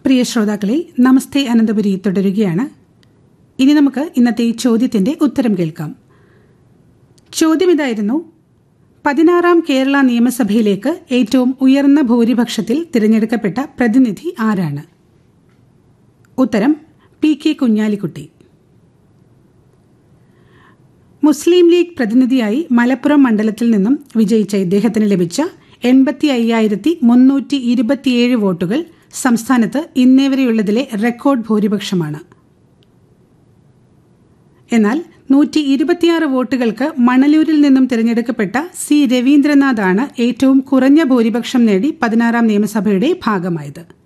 പ്രിയ ശ്രോതാക്കളെ നമസ്തേ അനന്തപുരി തുടരുകയാണ് ഇനി നമുക്ക് ഇന്നത്തെ ചോദ്യത്തിന്റെ ഉത്തരം കേൾക്കാം ചോദ്യം ഇതായിരുന്നു പതിനാറാം കേരള നിയമസഭയിലേക്ക് ഏറ്റവും ഉയർന്ന ഭൂരിപക്ഷത്തിൽ തിരഞ്ഞെടുക്കപ്പെട്ട പ്രതിനിധി ആരാണ് ഉത്തരം P K Kunhalikutty Muslim League പ്രതിനിധിയായി മലപ്പുറം മണ്ഡലത്തിൽ നിന്നും വിജയിച്ച ഇദ്ദേഹത്തിന് ലഭിച്ച എൺപത്തി അയ്യായിരത്തി മുന്നൂറ്റി ഇരുപത്തിയേഴ് വോട്ടുകൾ സംസ്ഥാനത്ത് ഇന്നേവരെയുള്ളതിലെ റെക്കോർഡ് ഭൂരിപക്ഷമാണ് എന്നാൽ നൂറ്റി ഇരുപത്തിയാറ് വോട്ടുകൾക്ക് മണലൂരിൽ നിന്നും തിരഞ്ഞെടുക്കപ്പെട്ട സി രവീന്ദ്രനാഥാണ് ഏറ്റവും കുറഞ്ഞ ഭൂരിപക്ഷം നേടി പതിനാറാം നിയമസഭയുടെ ഭാഗമായത്